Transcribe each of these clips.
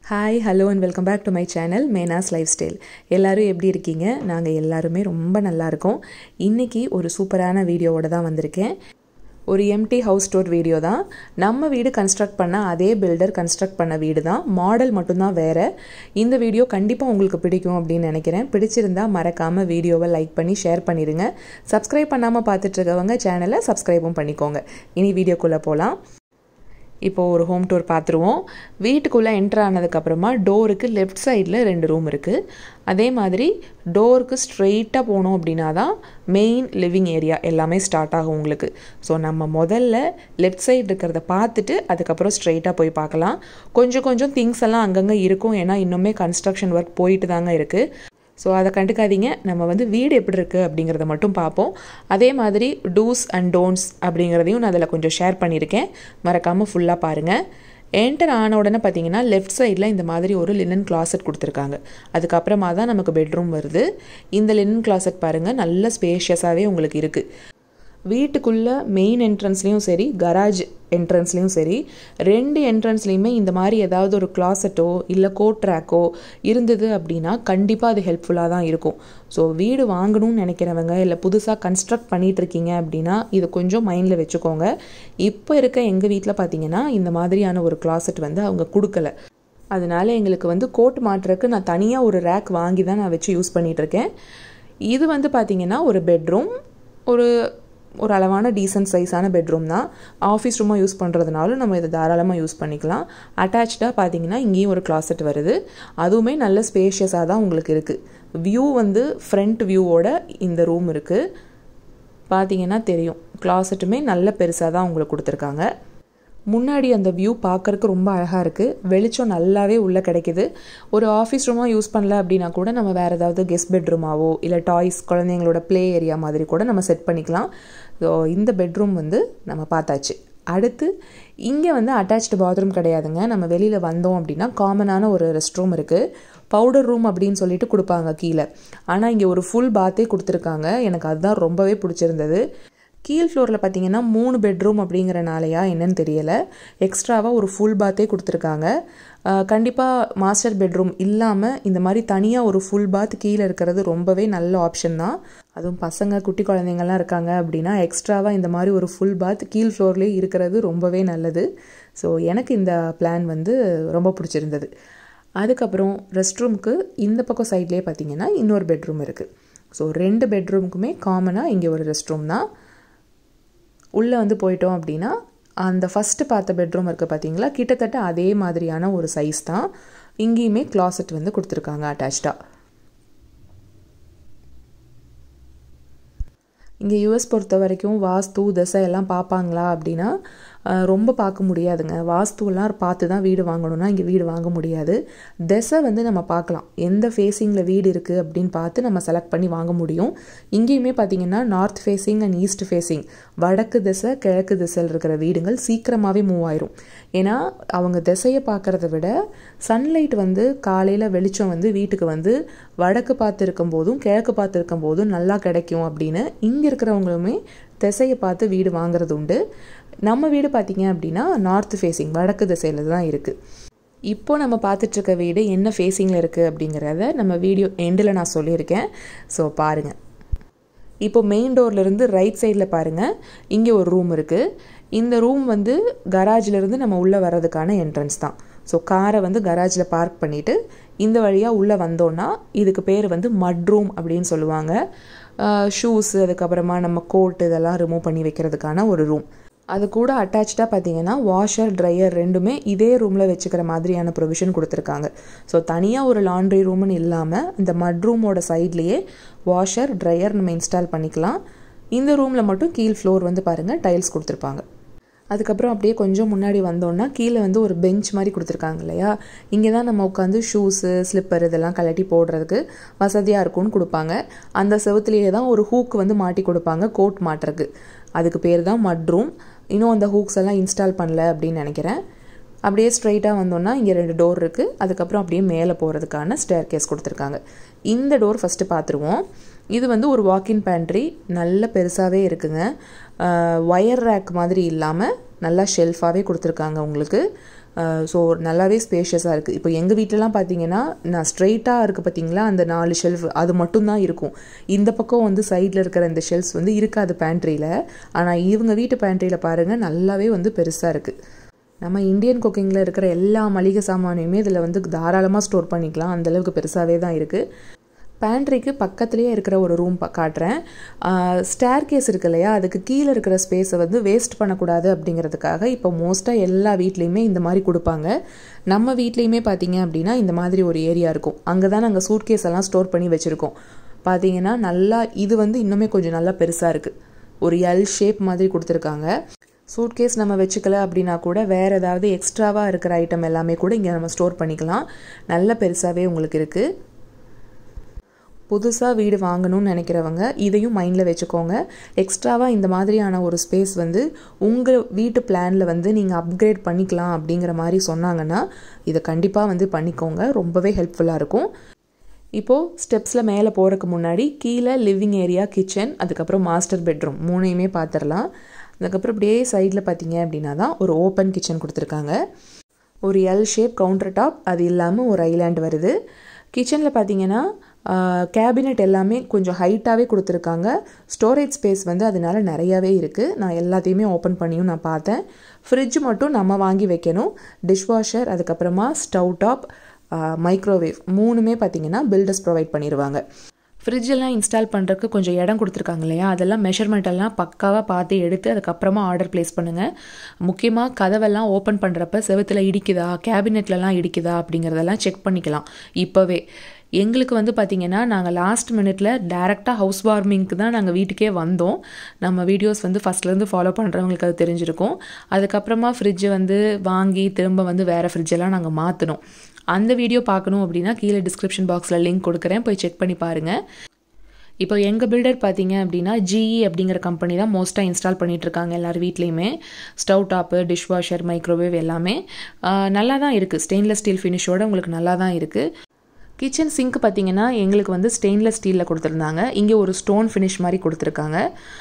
hi hello and welcome back to my channel Menas life style எல்லோரும் எப்படி இருக்கீங்க நாங்கள் எல்லாருமே ரொம்ப நல்லா இருக்கோம் இன்றைக்கி ஒரு சூப்பரான வீடியோவோட தான் வந்திருக்கேன் ஒரு எம்டி ஹவுஸ் ஸ்டோர் வீடியோ தான் நம்ம வீடு கன்ஸ்ட்ரக்ட் பண்ண அதே பில்டர் கன்ஸ்ட்ரக்ட் பண்ண வீடு தான் மாடல் மட்டும்தான் வேறு இந்த வீடியோ கண்டிப்பாக உங்களுக்கு பிடிக்கும் அப்படின்னு நினைக்கிறேன் பிடிச்சிருந்தா மறக்காமல் வீடியோவை லைக் பண்ணி ஷேர் பண்ணிடுங்க சப்ஸ்கிரைப் பண்ணாமல் பார்த்துட்ருக்கவங்க சேனலை சப்ஸ்கிரைபும் பண்ணிக்கோங்க இனி வீடியோக்குள்ளே போகலாம் இப்போது ஒரு ஹோம் டூர் பார்த்துருவோம் வீட்டுக்குள்ளே என்ட்ரு ஆனதுக்கப்புறமா டோருக்கு லெஃப்ட் சைடில் ரெண்டு ரூம் இருக்குது அதே மாதிரி டோருக்கு ஸ்ட்ரெயிட்டாக போனோம் அப்படின்னா தான் மெயின் லிவிங் ஏரியா எல்லாமே ஸ்டார்ட் ஆகும் உங்களுக்கு ஸோ நம்ம முதல்ல லெஃப்ட் சைடு இருக்கிறத பார்த்துட்டு அதுக்கப்புறம் ஸ்ட்ரெயிட்டாக போய் பார்க்கலாம் கொஞ்சம் கொஞ்சம் திங்ஸ் எல்லாம் அங்கங்கே இருக்கும் ஏன்னா இன்னுமே கன்ஸ்ட்ரக்ஷன் ஒர்க் போயிட்டு தாங்க இருக்குது ஸோ அதை கண்டுக்காதீங்க நம்ம வந்து வீடு எப்படி இருக்குது அப்படிங்கிறத மட்டும் பார்ப்போம் அதே மாதிரி டூஸ் அண்ட் டோன்ட்ஸ் அப்படிங்கிறதையும் நான் அதில் கொஞ்சம் ஷேர் பண்ணியிருக்கேன் மறக்காமல் ஃபுல்லாக பாருங்கள் என்டர் ஆன உடனே பார்த்தீங்கன்னா லெஃப்ட் சைடில் இந்த மாதிரி ஒரு லினன் கிளாசட் கொடுத்துருக்காங்க அதுக்கப்புறமா தான் நமக்கு பெட்ரூம் வருது இந்த லினன் கிளாசட் பாருங்கள் நல்ல ஸ்பேஷியஸாகவே உங்களுக்கு இருக்குது வீட்டுக்குள்ளே மெயின் என்ட்ரன்ஸ்லேயும் சரி கராஜ் என்ட்ரன்ஸ்லேயும் சரி ரெண்டு என்ட்ரன்ஸ்லேயுமே இந்த மாதிரி ஏதாவது ஒரு கிளாசட்டோ இல்லை கோட் ட்ராக்கோ இருந்தது அப்படின்னா கண்டிப்பாக அது ஹெல்ப்ஃபுல்லாக தான் இருக்கும் ஸோ வீடு வாங்கணும்னு நினைக்கிறவங்க இல்லை புதுசாக கன்ஸ்ட்ரக்ட் பண்ணிகிட்டு இருக்கீங்க அப்படின்னா இது கொஞ்சம் மைண்டில் வச்சுக்கோங்க இப்போ இருக்க எங்கள் வீட்டில் பார்த்தீங்கன்னா இந்த மாதிரியான ஒரு கிளாசட் வந்து அவங்க கொடுக்கல அதனால எங்களுக்கு வந்து கோட் மாட்டுறதுக்கு நான் தனியாக ஒரு ரேக் வாங்கி தான் நான் வச்சு யூஸ் பண்ணிகிட்ருக்கேன் இது வந்து பார்த்திங்கன்னா ஒரு பெட்ரூம் ஒரு ஒரு அளவான டீசன்ட் சைஸான பெட்ரூம் தான் ஆஃபீஸ் ரூமாக யூஸ் பண்ணுறதுனாலும் நம்ம இதை தாராளமாக யூஸ் பண்ணிக்கலாம் அட்டாச்சாக பார்த்தீங்கன்னா இங்கேயும் ஒரு கிளாசெட் வருது அதுவுமே நல்ல ஸ்பேஷியஸாக தான் உங்களுக்கு இருக்குது வியூ வந்து ஃப்ரண்ட் வியூவோட இந்த ரூம் இருக்குது பார்த்தீங்கன்னா தெரியும் கிளாசெட்டுமே நல்ல பெருசாக தான் உங்களுக்கு கொடுத்துருக்காங்க முன்னாடி அந்த வியூ பார்க்குறக்கு ரொம்ப அழகாக இருக்குது வெளிச்சம் நல்லாவே உள்ளே கிடைக்கிது ஒரு ஆஃபீஸ் ரூமாக யூஸ் பண்ணல அப்படின்னா கூட நம்ம வேறு ஏதாவது கெஸ்ட் பெட்ரூமாவோ இல்லை டாய்ஸ் குழந்தைங்களோட ப்ளே ஏரியா மாதிரி கூட நம்ம செட் பண்ணிக்கலாம் ஸோ இந்த பெட்ரூம் வந்து நம்ம பார்த்தாச்சு அடுத்து இங்கே வந்து அட்டாச்டு பாத்ரூம் கிடையாதுங்க நம்ம வெளியில் வந்தோம் அப்படின்னா காமனான ஒரு ரெஸ்ட் ரூம் இருக்குது பவுடர் ரூம் அப்படின்னு சொல்லிட்டு கொடுப்பாங்க கீழே ஆனால் இங்கே ஒரு ஃபுல் பாத்தே கொடுத்துருக்காங்க எனக்கு அதுதான் ரொம்பவே பிடிச்சிருந்தது கீழ் ஃப்ளோரில் பார்த்தீங்கன்னா மூணு பெட்ரூம் அப்படிங்கிறனாலையா என்னன்னு தெரியலை எக்ஸ்ட்ராவாக ஒரு ஃபுல் பாத்தே கொடுத்துருக்காங்க கண்டிப்பாக மாஸ்டர் பெட்ரூம் இல்லாமல் இந்த மாதிரி தனியாக ஒரு ஃபுல் பாத் கீழே இருக்கிறது ரொம்பவே நல்ல ஆப்ஷன் தான் அதுவும் பசங்க குட்டி குழந்தைங்கள்லாம் இருக்காங்க அப்படின்னா எக்ஸ்ட்ராவாக இந்த மாதிரி ஒரு ஃபுல் பாத் கீழ் ஃப்ளோர்லேயே இருக்கிறது ரொம்பவே நல்லது ஸோ எனக்கு இந்த பிளான் வந்து ரொம்ப பிடிச்சிருந்தது அதுக்கப்புறம் ரெஸ்ட் ரூமுக்கு இந்த பக்கம் சைட்லேயே பார்த்தீங்கன்னா இன்னொரு பெட்ரூம் இருக்குது ஸோ ரெண்டு பெட்ரூமுக்குமே காமனாக இங்கே ஒரு ரெஸ்ட் ரூம் தான் உள்ளே வந்து போயிட்டோம் அப்படின்னா அந்த ஃபஸ்ட்டு பார்த்த பெட்ரூம் இருக்குது பார்த்தீங்களா கிட்டத்தட்ட அதே மாதிரியான ஒரு சைஸ் தான் இங்கேயுமே கிளாசெட் வந்து கொடுத்துருக்காங்க அட்டாச்சாக இங்கே யூஎஸ் பொறுத்த வரைக்கும் வாஸ்து தசை எல்லாம் பார்ப்பாங்களா அப்படின்னா ரொம்ப பார்க்க முடியாதுங்க வாஸ்துவெல்லாம் பார்த்து தான் வீடு வாங்கணும்னா இங்கே வீடு வாங்க முடியாது திசை வந்து நம்ம பார்க்கலாம் எந்த ஃபேஸிங்கில் வீடு இருக்குது அப்படின்னு பார்த்து நம்ம செலக்ட் பண்ணி வாங்க முடியும் இங்கேயுமே பார்த்தீங்கன்னா north facing and east facing வடக்கு திசை கிழக்கு திசையில் இருக்கிற வீடுகள் சீக்கிரமாகவே மூவ் ஆயிரும் ஏன்னா அவங்க திசையை பார்க்குறத விட சன்லைட் வந்து காலையில் வெளிச்சம் வந்து வீட்டுக்கு வந்து வடக்கு பார்த்து இருக்கும் போதும் கிழக்கு பார்த்து இருக்கும் போதும் நல்லா கிடைக்கும் அப்படின்னு இங்கே இருக்கிறவங்களுமே திசையை பார்த்து வீடு வாங்குறது உண்டு நம்ம வீடு பார்த்திங்க அப்படின்னா நார்த் ஃபேஸிங் வடக்கு திசையில் தான் இருக்குது இப்போ நம்ம பார்த்துட்ருக்க வீடு என்ன ஃபேஸிங்கில் இருக்குது அப்படிங்கிறத நம்ம வீடியோ எண்டில் நான் சொல்லியிருக்கேன் ஸோ பாருங்கள் இப்போ மெயின் டோர்லேருந்து ரைட் சைடில் பாருங்கள் இங்கே ஒரு ரூம் இருக்குது இந்த ரூம் வந்து கராஜிலேருந்து நம்ம உள்ளே வர்றதுக்கான என்ட்ரன்ஸ் தான் ஸோ காரை வந்து கராஜில் பார்க் பண்ணிவிட்டு இந்த வழியாக உள்ளே வந்தோன்னா இதுக்கு பேர் வந்து மட் ரூம் அப்படின்னு சொல்லுவாங்க ஷூஸு அதுக்கப்புறமா நம்ம கோட் இதெல்லாம் ரிமூவ் பண்ணி வைக்கிறதுக்கான ஒரு ரூம் அது கூட அட்டாச்சாக பார்த்தீங்கன்னா வாஷர் ட்ரையர் ரெண்டுமே இதே ரூமில் வச்சுக்கிற மாதிரியான ப்ரொவிஷன் கொடுத்துருக்காங்க ஸோ தனியாக ஒரு லாண்ட்ரி ரூம்னு இல்லாமல் இந்த மட் ரூமோட சைட்லேயே வாஷர் ட்ரையர் நம்ம இன்ஸ்டால் பண்ணிக்கலாம் இந்த ரூமில் மட்டும் கீழ் ஃப்ளோர் வந்து பாருங்கள் டைல்ஸ் கொடுத்துருப்பாங்க அதுக்கப்புறம் அப்படியே கொஞ்சம் முன்னாடி வந்தோன்னா கீழே வந்து ஒரு பெஞ்ச் மாதிரி கொடுத்துருக்காங்க இல்லையா இங்கே தான் நம்ம உட்காந்து ஷூஸு ஸ்லிப்பர் இதெல்லாம் கலட்டி போடுறதுக்கு வசதியாக இருக்கும்னு கொடுப்பாங்க அந்த செவத்துலேயே தான் ஒரு ஹூக் வந்து மாட்டி கொடுப்பாங்க கோட் மாட்டுறதுக்கு அதுக்கு பேர் தான் மட் ரூம் இன்னும் அந்த ஹூக்ஸ் எல்லாம் இன்ஸ்டால் பண்ணல அப்படின்னு நினைக்கிறேன் அப்படியே ஸ்ட்ரைட்டாக வந்தோன்னா இங்கே ரெண்டு டோர் இருக்குது அதுக்கப்புறம் அப்படியே மேலே போகிறதுக்கான ஸ்டேர் கேஸ் கொடுத்துருக்காங்க இந்த டோர் ஃபஸ்ட்டு பார்த்துருவோம் இது வந்து ஒரு வாக்கின் பேண்ட்ரி நல்ல பெருசாகவே இருக்குங்க ஒயர் ரேக் மாதிரி இல்லாமல் நல்லா ஷெல்ஃபாகவே கொடுத்துருக்காங்க உங்களுக்கு ஸோ நல்லாவே ஸ்பேஷியஸாக இருக்குது இப்போ எங்கள் வீட்டிலலாம் பார்த்தீங்கன்னா நான் ஸ்ட்ரெயிட்டாக இருக்குது பார்த்தீங்களா அந்த நாலு ஷெல்ஃப் அது மட்டும்தான் இருக்கும் இந்த பக்கம் வந்து சைடில் இருக்கிற இந்த ஷெல்ஃப்ஸ் வந்து இருக்காது பேண்ட்ரியில் ஆனால் இவங்க வீட்டு பேண்ட்ரியில் பாருங்கள் நல்லாவே வந்து பெருசாக இருக்குது நம்ம இந்தியன் குக்கிங்கில் இருக்கிற எல்லா மளிகை சாமானையுமே இதில் வந்து தாராளமாக ஸ்டோர் பண்ணிக்கலாம் அந்தளவுக்கு பெருசாகவே தான் இருக்குது பேண்ட்ரிக்கு பக்கத்துலேயே இருக்கிற ஒரு ரூம் காட்டுறேன் ஸ்டேர் கேஸ் இருக்கு இல்லையா அதுக்கு கீழே இருக்கிற ஸ்பேஸை வந்து வேஸ்ட் பண்ணக்கூடாது அப்படிங்கிறதுக்காக இப்போ மோஸ்ட்டாக எல்லா வீட்லேயுமே இந்த மாதிரி கொடுப்பாங்க நம்ம வீட்லேயுமே பார்த்தீங்க அப்படின்னா இந்த மாதிரி ஒரு ஏரியா இருக்கும் அங்கே தான் நாங்கள் சூட் கேஸ் எல்லாம் ஸ்டோர் பண்ணி வச்சுருக்கோம் பார்த்தீங்கன்னா நல்லா இது வந்து இன்னுமே கொஞ்சம் நல்லா பெருசாக இருக்குது ஒரு எல் ஷேப் மாதிரி கொடுத்துருக்காங்க சூட்கேஸ் நம்ம வச்சுக்கல அப்படின்னா கூட வேறு ஏதாவது எக்ஸ்ட்ராவாக இருக்கிற ஐட்டம் எல்லாமே கூட இங்கே நம்ம ஸ்டோர் பண்ணிக்கலாம் நல்ல பெருசாகவே உங்களுக்கு இருக்குது புதுசாக வீடு வாங்கணும்னு நினைக்கிறவங்க இதையும் மைண்டில் வச்சுக்கோங்க எக்ஸ்ட்ராவாக இந்த மாதிரியான ஒரு ஸ்பேஸ் வந்து உங்கள் வீட்டு பிளானில் வந்து நீங்கள் அப்கிரேட் பண்ணிக்கலாம் அப்படிங்கிற மாதிரி சொன்னாங்கன்னா இதை கண்டிப்பாக வந்து பண்ணிக்கோங்க ரொம்பவே ஹெல்ப்ஃபுல்லாக இருக்கும் இப்போது ஸ்டெப்ஸில் மேலே போகிறதுக்கு முன்னாடி கீழே லிவிங் ஏரியா கிச்சன் அதுக்கப்புறம் மாஸ்டர் பெட்ரூம் மூணையுமே பார்த்துடலாம் அதுக்கப்புறம் இப்படியே சைடில் பார்த்தீங்க அப்படின்னா தான் ஒரு ஓப்பன் கிச்சன் கொடுத்துருக்காங்க ஒரு எல் ஷேப் கவுண்டர் டாப் அது இல்லாமல் ஒரு ஐலாண்ட் வருது கிச்சனில் பார்த்தீங்கன்னா கேபினெட் எல்லாமே கொஞ்சம் ஹைட்டாகவே கொடுத்துருக்காங்க ஸ்டோரேஜ் ஸ்பேஸ் வந்து அதனால நிறையாவே இருக்குது நான் எல்லாத்தையுமே ஓப்பன் பண்ணியும் நான் பார்த்தேன் ஃப்ரிட்ஜ் மட்டும் நம்ம வாங்கி வைக்கணும் டிஷ்வாஷர் அதுக்கப்புறமா ஸ்டவ் டாப் மைக்ரோவேவ் மூணுமே பார்த்தீங்கன்னா பில்டர்ஸ் ப்ரொவைட் பண்ணிடுவாங்க ஃப்ரிட்ஜெல்லாம் இன்ஸ்டால் பண்ணுறதுக்கு கொஞ்சம் இடம் கொடுத்துருக்காங்க இல்லையா அதெல்லாம் மெஷர்மெண்ட் எல்லாம் பக்காவாக பார்த்து எடுத்து அதுக்கப்புறமா ஆர்டர் ப்ளேஸ் பண்ணுங்கள் முக்கியமாக கதவெல்லாம் ஓப்பன் பண்ணுறப்ப செவத்தில் இடிக்குதா கேபினெட்லலாம் இடிக்குதா அப்படிங்கிறதெல்லாம் செக் பண்ணிக்கலாம் இப்போவே எங்களுக்கு வந்து பார்த்திங்கன்னா நாங்கள் லாஸ்ட் மினிட்ல டேரெக்டாக ஹவுஸ் வார்மிங்க்கு தான் நாங்கள் வீட்டுக்கே வந்தோம் நம்ம வீடியோஸ் வந்து ஃபஸ்ட்லேருந்து ஃபாலோ பண்ணுறவங்களுக்கு அது தெரிஞ்சிருக்கும் அதுக்கப்புறமா ஃப்ரிட்ஜை வந்து வாங்கி திரும்ப வந்து வேறு ஃப்ரிட்ஜெல்லாம் நாங்கள் மாற்றினோம் அந்த வீடியோ பார்க்கணும் அப்படின்னா கீழே டிஸ்கிரிப்ஷன் பாக்ஸில் லிங்க் கொடுக்குறேன் போய் செக் பண்ணி பாருங்கள் இப்போ எங்கள் பில்டர் பார்த்தீங்க அப்படின்னா ஜிஇ அப்படிங்கிற கம்பெனி தான் மோஸ்ட்டாக இன்ஸ்டால் பண்ணிகிட்ருக்காங்க எல்லார் வீட்லேயுமே ஸ்டவ் டாப்பு டிஷ்வாஷர் மைக்ரோவேவ் எல்லாமே நல்லா தான் இருக்குது ஸ்டெயின்லெஸ் ஸ்டீல் ஃபினிஷோட உங்களுக்கு நல்லா தான் இருக்குது கிச்சன் சிங்க் பார்த்தீங்கன்னா எங்களுக்கு வந்து ஸ்டெயின்லெஸ் ஸ்டீலில் கொடுத்துருந்தாங்க இங்கே ஒரு ஸ்டோன் ஃபினிஷ் மாதிரி கொடுத்துருக்காங்க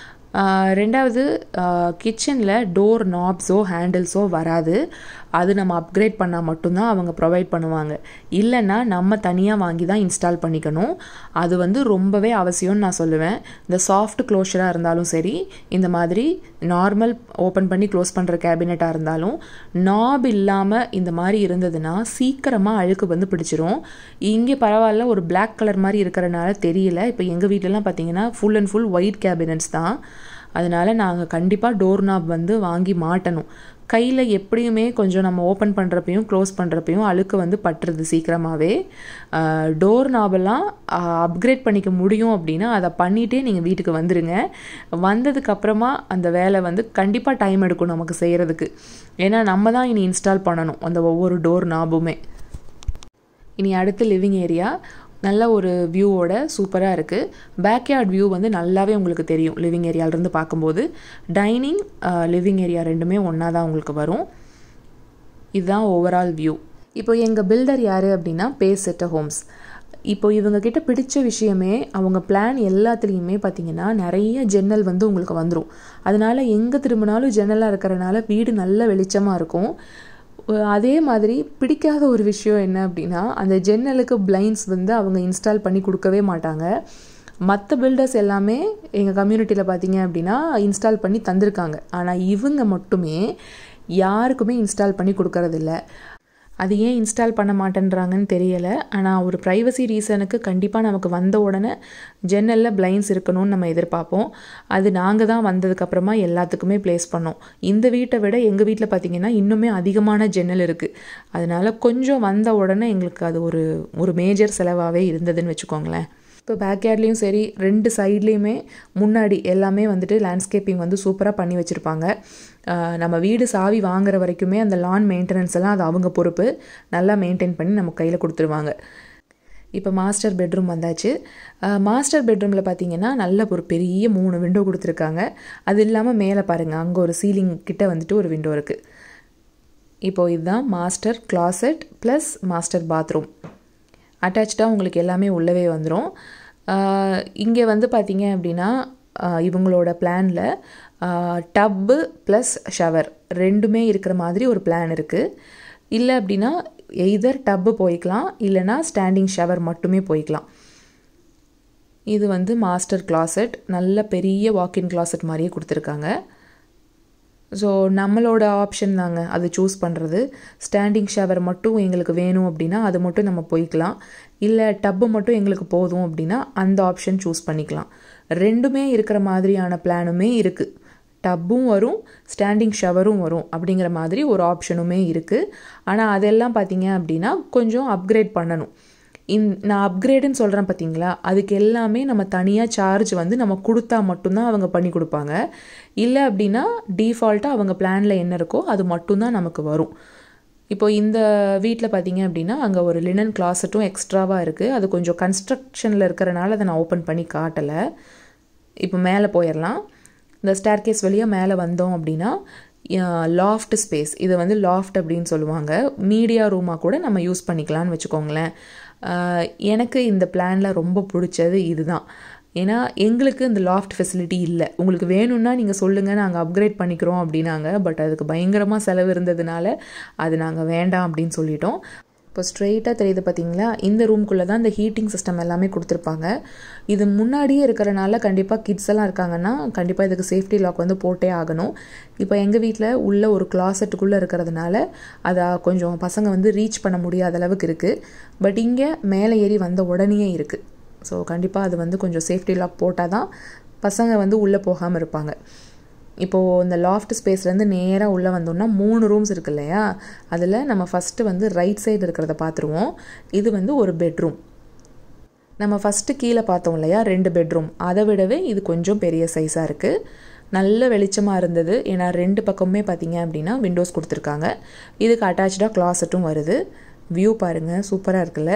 ரெண்டாவது கிச்சனில் டோர் நாப்ஸோ ஹேண்டில்ஸோ வராது அது நம்ம அப்கிரேட் பண்ணால் மட்டும்தான் அவங்க ப்ரொவைட் பண்ணுவாங்க இல்லைன்னா நம்ம தனியாக வாங்கி தான் இன்ஸ்டால் பண்ணிக்கணும் அது வந்து ரொம்பவே அவசியம்னு நான் சொல்லுவேன் இந்த சாஃப்ட் க்ளோஷராக இருந்தாலும் சரி இந்த மாதிரி நார்மல் ஓப்பன் பண்ணி க்ளோஸ் பண்ணுற கேபினெட்டாக இருந்தாலும் நாப் இல்லாமல் இந்த மாதிரி இருந்ததுன்னா சீக்கிரமாக அழுக்கு வந்து பிடிச்சிரும் இங்கே பரவாயில்ல ஒரு பிளாக் கலர் மாதிரி இருக்கிறனால தெரியல இப்போ எங்கள் வீட்டிலலாம் பார்த்தீங்கன்னா full and full white cabinets தான் அதனால் நாங்கள் கண்டிப்பாக டோர் நாப் வந்து வாங்கி மாட்டணும் கையில் எப்படியுமே கொஞ்சம் நம்ம ஓப்பன் பண்ணுறப்பையும் க்ளோஸ் பண்ணுறப்பையும் அழுக்கு வந்து பட்டுருது சீக்கிரமாகவே டோர் நாபெல்லாம் அப்கிரேட் பண்ணிக்க முடியும் அப்படின்னா அதை பண்ணிகிட்டே நீங்கள் வீட்டுக்கு வந்துடுங்க வந்ததுக்கப்புறமா அந்த வேலை வந்து கண்டிப்பாக டைம் எடுக்கும் நமக்கு செய்கிறதுக்கு ஏன்னா நம்ம தான் இனி இன்ஸ்டால் பண்ணணும் அந்த ஒவ்வொரு டோர் நாபுமே இனி அடுத்து லிவிங் ஏரியா நல்ல ஒரு வியூவோட சூப்பராக இருக்குது பேக்யார்ட் வியூ வந்து நல்லாவே உங்களுக்கு தெரியும் லிவிங் ஏரியாவிலேருந்து பார்க்கும்போது டைனிங் லிவிங் ஏரியா ரெண்டுமே ஒன்றா தான் உங்களுக்கு வரும் இதுதான் ஓவரால் வியூ இப்போ எங்கள் பில்டர் யார் அப்படின்னா பே செட்ட ஹோம்ஸ் இப்போ இவங்க கிட்ட பிடிச்ச விஷயமே அவங்க பிளான் எல்லாத்துலேயுமே பார்த்தீங்கன்னா நிறைய ஜன்னல் வந்து உங்களுக்கு வந்துடும் அதனால எங்கே திரும்பினாலும் ஜன்னலாக இருக்கிறனால வீடு நல்ல வெளிச்சமாக இருக்கும் அதே மாதிரி பிடிக்காத ஒரு விஷயம் என்ன அப்படின்னா அந்த ஜன்னலுக்கு பிளைண்ட்ஸ் வந்து அவங்க இன்ஸ்டால் பண்ணி கொடுக்கவே மாட்டாங்க மற்ற பில்டர்ஸ் எல்லாமே எங்கள் கம்யூனிட்டியில் பார்த்தீங்க அப்படின்னா இன்ஸ்டால் பண்ணி தந்திருக்காங்க ஆனால் இவங்க மட்டுமே யாருக்குமே இன்ஸ்டால் பண்ணி கொடுக்கறதில்ல அது ஏன் இன்ஸ்டால் பண்ண மாட்டேன்றாங்கன்னு தெரியலை ஆனால் ஒரு ப்ரைவசி ரீசனுக்கு கண்டிப்பாக நமக்கு வந்த உடனே ஜன்னலில் பிளைண்ட்ஸ் இருக்கணும்னு நம்ம எதிர்பார்ப்போம் அது நாங்கள் தான் வந்ததுக்கப்புறமா எல்லாத்துக்குமே ப்ளேஸ் பண்ணோம் இந்த வீட்டை விட எங்கள் வீட்டில் பார்த்திங்கன்னா இன்னுமே அதிகமான ஜன்னல் இருக்குது அதனால் கொஞ்சம் வந்த உடனே எங்களுக்கு அது ஒரு ஒரு மேஜர் செலவாகவே இருந்ததுன்னு வச்சுக்கோங்களேன் இப்போ பேக்யார்ட்லேயும் சரி ரெண்டு சைட்லேயுமே முன்னாடி எல்லாமே வந்துட்டு லேண்ட்ஸ்கேப்பிங் வந்து சூப்பராக பண்ணி வச்சுருப்பாங்க நம்ம வீடு சாவி வாங்குற வரைக்குமே அந்த லான் மெயின்டெனன்ஸ் எல்லாம் அது அவங்க பொறுப்பு நல்லா மெயின்டைன் பண்ணி நம்ம கையில் கொடுத்துருவாங்க இப்போ மாஸ்டர் பெட்ரூம் வந்தாச்சு மாஸ்டர் பெட்ரூமில் பார்த்தீங்கன்னா நல்ல ஒரு பெரிய மூணு விண்டோ கொடுத்துருக்காங்க அது இல்லாமல் மேலே பாருங்கள் அங்கே ஒரு சீலிங் கிட்ட வந்துட்டு ஒரு விண்டோ இருக்குது இப்போது இதுதான் master closet plus master bathroom அட்டாச்சாக உங்களுக்கு எல்லாமே உள்ளவே வந்துடும் இங்கே வந்து பார்த்தீங்க அப்படின்னா இவங்களோட பிளானில் டப்பு ப்ளஸ் ஷவர் ரெண்டுமே இருக்கிற மாதிரி ஒரு பிளான் இருக்குது இல்லை அப்படின்னா எய்தர் டப்பு போய்க்கலாம் இல்லைனா ஸ்டாண்டிங் ஷவர் மட்டுமே போய்க்கலாம் இது வந்து மாஸ்டர் கிளாசெட் நல்ல பெரிய வாக்கின் கிளாசெட் மாதிரியே கொடுத்துருக்காங்க ஸோ நம்மளோட ஆப்ஷன் தாங்க அது சூஸ் பண்ணுறது ஸ்டாண்டிங் ஷவர் மட்டும் எங்களுக்கு வேணும் அப்படின்னா அது மட்டும் நம்ம போய்க்கலாம் இல்லை டப்பு மட்டும் எங்களுக்கு போதும் அப்படின்னா அந்த ஆப்ஷன் சூஸ் பண்ணிக்கலாம் ரெண்டுமே இருக்கிற மாதிரியான பிளானுமே இருக்குது டப்பும் வரும் ஸ்டாண்டிங் ஷவரும் வரும் அப்படிங்கிற மாதிரி ஒரு ஆப்ஷனுமே இருக்குது ஆனால் அதெல்லாம் பார்த்தீங்க அப்படின்னா கொஞ்சம் அப்கிரேட் பண்ணணும் இந் நான் அப்கிரேடுன்னு சொல்கிறேன் பார்த்தீங்களா அதுக்கு எல்லாமே நம்ம தனியாக சார்ஜ் வந்து நம்ம கொடுத்தா மட்டும்தான் அவங்க பண்ணி கொடுப்பாங்க இல்லை அப்படின்னா டீஃபால்ட்டாக அவங்க பிளானில் என்ன இருக்கோ அது மட்டும்தான் நமக்கு வரும் இப்போ இந்த வீட்டில் பார்த்தீங்க அப்படின்னா அங்கே ஒரு லினன் கிளாஸட்டும் எக்ஸ்ட்ராவாக இருக்குது அது கொஞ்சம் கன்ஸ்ட்ரக்ஷனில் இருக்கிறனால அதை நான் ஓப்பன் பண்ணி காட்டலை இப்போ மேலே போயிடலாம் இந்த ஸ்டேர் கேஸ் வழியாக மேலே வந்தோம் அப்படின்னா லாஃப்ட் ஸ்பேஸ் இதை வந்து லாஃப்ட் அப்படின்னு சொல்லுவாங்க மீடியா ரூமாக கூட நம்ம யூஸ் பண்ணிக்கலாம்னு வச்சுக்கோங்களேன் எனக்கு இந்த பிளானில் ரொம்ப பிடிச்சது இதுதான் ஏன்னா எங்களுக்கு இந்த லாஃப்ட் ஃபெசிலிட்டி இல்லை உங்களுக்கு வேணும்னா நீங்கள் சொல்லுங்கள் நாங்கள் அப்கிரேட் பண்ணிக்கிறோம் அப்படின்னாங்க பட் அதுக்கு பயங்கரமாக செலவு இருந்ததுனால அது நாங்கள் வேண்டாம் அப்படின்னு சொல்லிட்டோம் இப்போ ஸ்ட்ரெயிட்டாக தெரியுது பார்த்தீங்களா இந்த ரூம்குள்ளே தான் இந்த ஹீட்டிங் சிஸ்டம் எல்லாமே கொடுத்துருப்பாங்க இது முன்னாடியே இருக்கிறனால கண்டிப்பாக கிட்ஸ் எல்லாம் இருக்காங்கன்னா கண்டிப்பாக இதுக்கு சேஃப்டி லாக் வந்து போட்டே ஆகணும் இப்போ எங்கள் வீட்டில் உள்ள ஒரு கிளாசெட்டுக்குள்ளே இருக்கிறதுனால அதை கொஞ்சம் பசங்க வந்து ரீச் பண்ண முடியாத அளவுக்கு இருக்குது பட் இங்கே மேலே ஏறி வந்த உடனேயே இருக்குது ஸோ கண்டிப்பாக அது வந்து கொஞ்சம் சேஃப்டி லாக் போட்டால் தான் பசங்க வந்து உள்ளே போகாமல் இருப்பாங்க இப்போது இந்த லாஃப்ட் ஸ்பேஸ்லேருந்து நேராக உள்ளே வந்தோம்னா மூணு ரூம்ஸ் இருக்கு இல்லையா அதில் நம்ம ஃபஸ்ட்டு வந்து ரைட் சைடு இருக்கிறத பார்த்துருவோம் இது வந்து ஒரு பெட்ரூம் நம்ம ஃபஸ்ட்டு கீழே பார்த்தோம் இல்லையா ரெண்டு பெட்ரூம் அதை விடவே இது கொஞ்சம் பெரிய சைஸாக இருக்குது நல்ல வெளிச்சமாக இருந்தது ஏன்னா ரெண்டு பக்கமுமே பார்த்தீங்க அப்படின்னா விண்டோஸ் கொடுத்துருக்காங்க இதுக்கு அட்டாச்சாக கிளாசட்டும் வருது வியூ பாருங்கள் சூப்பராக இருக்குல்ல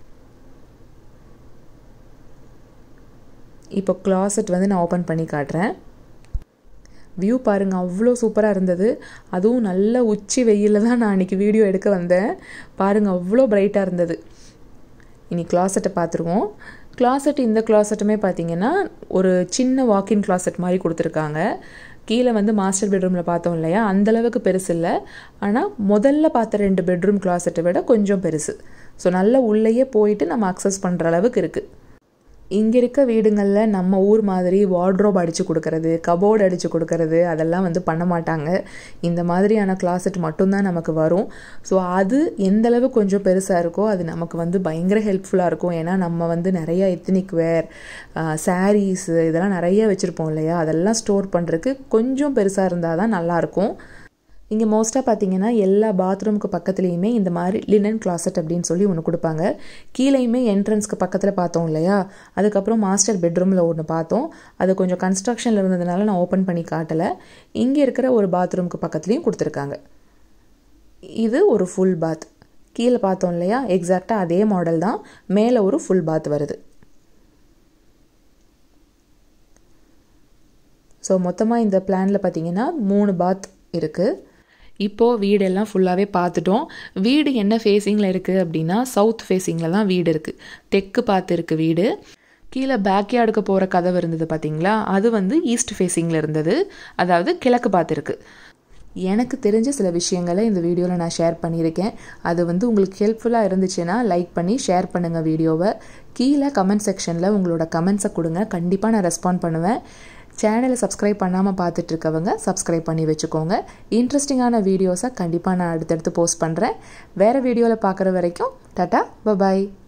இப்போ கிளாசெட் வந்து நான் ஓப்பன் பண்ணி காட்டுறேன் வியூ பாருங்கள் அவ்வளோ சூப்பராக இருந்தது அதுவும் நல்ல உச்சி வெயிலில் தான் நான் அன்றைக்கி வீடியோ எடுக்க வந்தேன் பாருங்கள் அவ்வளோ பிரைட்டாக இருந்தது இனி கிளாசெட்டை பார்த்துருவோம் கிளாசெட் இந்த கிளாசெட்டுமே பார்த்தீங்கன்னா ஒரு சின்ன வாக்கின் கிளாசெட் மாதிரி கொடுத்துருக்காங்க கீழே வந்து மாஸ்டர் பெட்ரூமில் பார்த்தோம் இல்லையா அந்தளவுக்கு பெருசு இல்லை ஆனால் முதல்ல பார்த்த ரெண்டு பெட்ரூம் கிளாசெட்டை விட கொஞ்சம் பெருசு ஸோ நல்ல உள்ளேயே போயிட்டு நம்ம அக்சஸ் பண்ணுற அளவுக்கு இருக்குது இங்கே இருக்க வீடுங்களில் நம்ம ஊர் மாதிரி வார்ட்ரோப் அடித்து கொடுக்கறது கபோர்டு அடித்து கொடுக்கறது அதெல்லாம் வந்து பண்ண மாட்டாங்க இந்த மாதிரியான கிளாசெட் மட்டும்தான் நமக்கு வரும் ஸோ அது எந்தளவு கொஞ்சம் பெருசாக இருக்கோ அது நமக்கு வந்து பயங்கர ஹெல்ப்ஃபுல்லாக இருக்கும் ஏன்னா நம்ம வந்து நிறைய எத்னிக் வேர் சாரீஸ் இதெல்லாம் நிறைய வச்சுருப்போம் இல்லையா அதெல்லாம் ஸ்டோர் பண்ணுறதுக்கு கொஞ்சம் பெருசாக இருந்தால் தான் நல்லாயிருக்கும் இங்கே மோஸ்ட்டாக பார்த்தீங்கன்னா எல்லா பாத்ரூமுக்கு பக்கத்துலேயுமே இந்த மாதிரி லினன் கிளாசெட் அப்படின்னு சொல்லி ஒன்று கொடுப்பாங்க கீழேயுமே என்ட்ரன்ஸ்க்கு பக்கத்தில் பார்த்தோம் இல்லையா அதுக்கப்புறம் மாஸ்டர் பெட்ரூமில் ஒன்று பார்த்தோம் அது கொஞ்சம் கன்ஸ்ட்ரக்ஷனில் இருந்ததுனால நான் ஓப்பன் பண்ணி காட்டலை இங்கே இருக்கிற ஒரு பாத்ரூமுக்கு பக்கத்துலேயும் கொடுத்துருக்காங்க இது ஒரு ஃபுல் பாத் கீழே பார்த்தோம் இல்லையா எக்ஸாக்டாக அதே மாடல் தான் மேலே ஒரு ஃபுல் பாத் வருது ஸோ மொத்தமாக இந்த பிளானில் பார்த்தீங்கன்னா மூணு பாத் இருக்குது இப்போது வீடெல்லாம் ஃபுல்லாகவே பார்த்துட்டோம் வீடு என்ன ஃபேஸிங்கில் இருக்குது அப்படின்னா சவுத் ஃபேஸிங்கில் தான் வீடு இருக்குது தெற்கு பார்த்து இருக்குது வீடு கீழே பேக்யார்டுக்கு போகிற கதவு இருந்தது பார்த்தீங்களா அது வந்து ஈஸ்ட் ஃபேஸிங்கில் இருந்தது அதாவது கிழக்கு பார்த்துருக்கு எனக்கு தெரிஞ்ச சில விஷயங்களை இந்த வீடியோவில் நான் ஷேர் பண்ணியிருக்கேன் அது வந்து உங்களுக்கு ஹெல்ப்ஃபுல்லாக இருந்துச்சுன்னா லைக் பண்ணி ஷேர் பண்ணுங்கள் வீடியோவை கீழே கமெண்ட் செக்ஷனில் உங்களோட கமெண்ட்ஸை கொடுங்க கண்டிப்பாக நான் ரெஸ்பாண்ட் பண்ணுவேன் சேனலை சப்ஸ்கிரைப் பண்ணாமல் பார்த்துட்டு இருக்கவங்க சப்ஸ்கிரைப் பண்ணி வச்சுக்கோங்க இன்ட்ரெஸ்டிங்கான வீடியோஸை கண்டிப்பாக நான் அடுத்தடுத்து போஸ்ட் பண்ணுறேன் வேறு வீடியோவில் பார்க்குற வரைக்கும் டாட்டா பபாய்